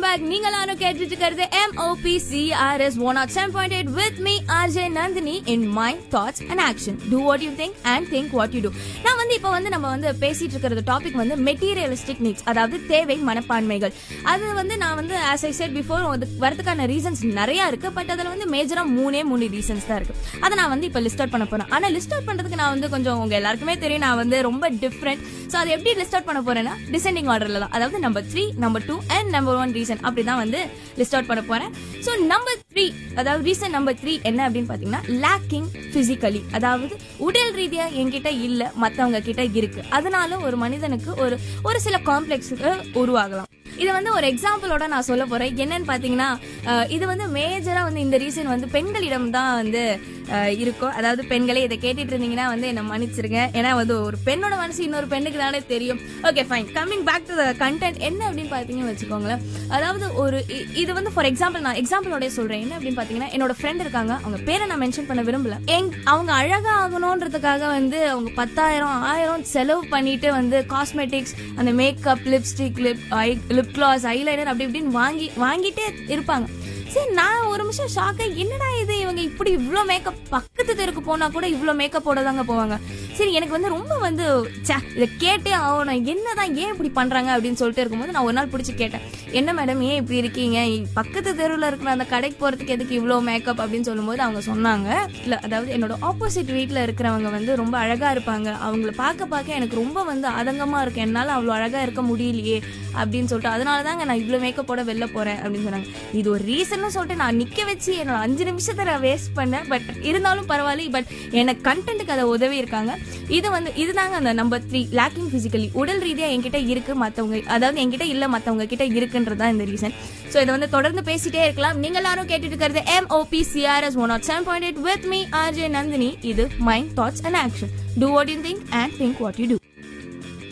back நீங்க எல்லாரும் கேட்டுட்டு இருக்கிறது MOP CRS one aught seven point eight with me RJ Nandini in my thoughts and action do what you think and think what you do நான் வந்து இப்போ வந்து நம்ம வந்து பேசிட்டு இருக்கிறது டாபிக் வந்து மெட்டீரியலிஸ்டிக் நீட்ஸ் அதாவது தேவை மனப்பான்மைகள் அது வந்து நான் வந்து ஆஸ் ஐ செட் பிஃபோர் வரதுக்கான ரீசன்ஸ் நிறைய இருக்கு பட் அதில் வந்து மேஜரா மூணே மூணு ரீசன்ஸ் தான் இருக்கு அதை நான் வந்து இப்போ லிஸ்ட் அவுட் பண்ண போறேன் ஆனா லிஸ்ட் அவுட் பண்றதுக்கு நான் வந்து கொஞ்சம் உங்க எல்லாருக்குமே தெரியும் நான் வந்து ரொம்ப டிஃப்ரெண்ட் ஸோ அதை எப்படி லிஸ்ட் அவுட் பண்ண போறேன்னா டிசெண்டிங் ஆர்டர்ல தான் அதாவது number three number two and number one reason அப்படி தான் வந்து லிஸ்ட் அவுட் பண்ண போறேன் ஸோ நம்பர் த்ரீ அதாவது ரீசன் நம்பர் த்ரீ என்ன அப்படின்னு பாத்தீங்கன்னா லேக்கிங் பிசிக்கலி அதாவது உடல் ரீதியா என்கிட்ட இல்ல மத்தவங்க கிட்ட இருக்கு அதனால ஒரு மனிதனுக்கு ஒரு ஒரு சில காம்ப்ளெக்ஸ் உருவாகலாம் இது வந்து ஒரு எக்ஸாம்பிளோட நான் சொல்ல போறேன் என்னன்னு பாத்தீங்கன்னா அஹ், இது வந்து மேஜரா வந்து இந்த ரீசன் வந்து பெண்களிடம் தான் வந்து அஹ், இருக்கும் அதாவது பெண்களே இதை கேட்டுட்டு இருந்தீங்கன்னா வந்து என்ன மன்னிச்சிருங்க ஏன்னா வந்து ஒரு பெண்ணோட மனசு இன்னொரு பெண்ணுக்கு தானே தெரியும் okay fine coming back to the content என்ன அப்படின்னு பாத்தீங்கன்னு வச்சுக்கோங்களேன் அதாவது ஒரு இ- இது வந்து ஃபார் எக்ஸாம்பிள் நான் எக்ஸாம்பிளோட சொல்றேன் என்ன அப்படின்னு பாத்தீங்கன்னா என்னோட ஃப்ரெண்ட் இருக்காங்க அவங்க பேரை நான் மென்ஷன் பண்ண விரும்பல எங் அவங்க அழகா ஆகணுன்றதுக்காக வந்து அவங்க பத்தாயிரம் ஆயிரம் செலவு பண்ணிட்டு வந்து காஸ்மெட்டிக்ஸ் அந்த makeup lipstick lip eye lip gloss eyeliner அப்படி இப்படின்னு வாங்கி வாங்கிட்டே இருப்பாங்க சரி நான் ஒரு நிமிஷம் ஷாக்க என்னடா இது இவங்க இப்படி இவ்ளோ மேக்கப் பக்கத்து தெருக்கு போனா கூட இவ்ளோ மேக்கப்போட தாங்க போவாங்க சரி எனக்கு வந்து ரொம்ப வந்து ச்சே இதை கேட்டே ஆகணும் என்னதான் ஏன் இப்படி பண்றாங்க அப்படின்னு சொல்லிட்டு இருக்கும்போது நான் ஒரு நாள் பிடிச்சி கேட்டேன் என்ன மேடம் ஏன் இப்படி இருக்கீங்க பக்கத்து தெருவில் இருக்கிற அந்த கடைக்கு போறதுக்கு எதுக்கு இவ்ளோ மேக்கப் அப்படின்னு சொல்லும்போது அவங்க சொன்னாங்க இல்ல அதாவது என்னோட ஆப்போசிட் வீட்ல இருக்கிறவங்க வந்து ரொம்ப அழகா இருப்பாங்க அவங்கள பார்க்க பார்க்க எனக்கு ரொம்ப வந்து ஆதங்கமா இருக்கு என்னால அவ்வளோ அழகா இருக்க முடியலையே அப்படின்னு சொல்லிட்டு அதனால தாங்க நான் இவ்வளோ மேக்கப்போட வெளில போறேன் அப்படின்னு சொன்னாங்க இது ஒரு ரீசன்னு சொல்லிட்டு நான் நிக்க வச்சு என்னோட அஞ்சு நிமிஷத்தை நான் வேஸ்ட் பண்ணேன் பட் இருந்தாலும் பரவாயில்ல பட் எனக்கு கண்டென்ட்டுக்கு அதை உதவி இருக்காங்க இது வந்து இதுதாங்க அந்த நம்பர் த்ரீ லேக்கிங் பிசிக்கலி உடல் ரீதியா என்கிட்ட இருக்கு மத்தவங்க அதாவது என்கிட்ட இல்ல மத்தவங்க கிட்ட இருக்குன்றது தான் இந்த ரீசன் ஸோ இதை வந்து தொடர்ந்து பேசிட்டே இருக்கலாம் நீங்க எல்லாரும் கேட்டுட்டு இருக்கிறது MOP CRS one nought seven point eight with me RJ Nandini இது mind thoughts and action do what you think and think what you two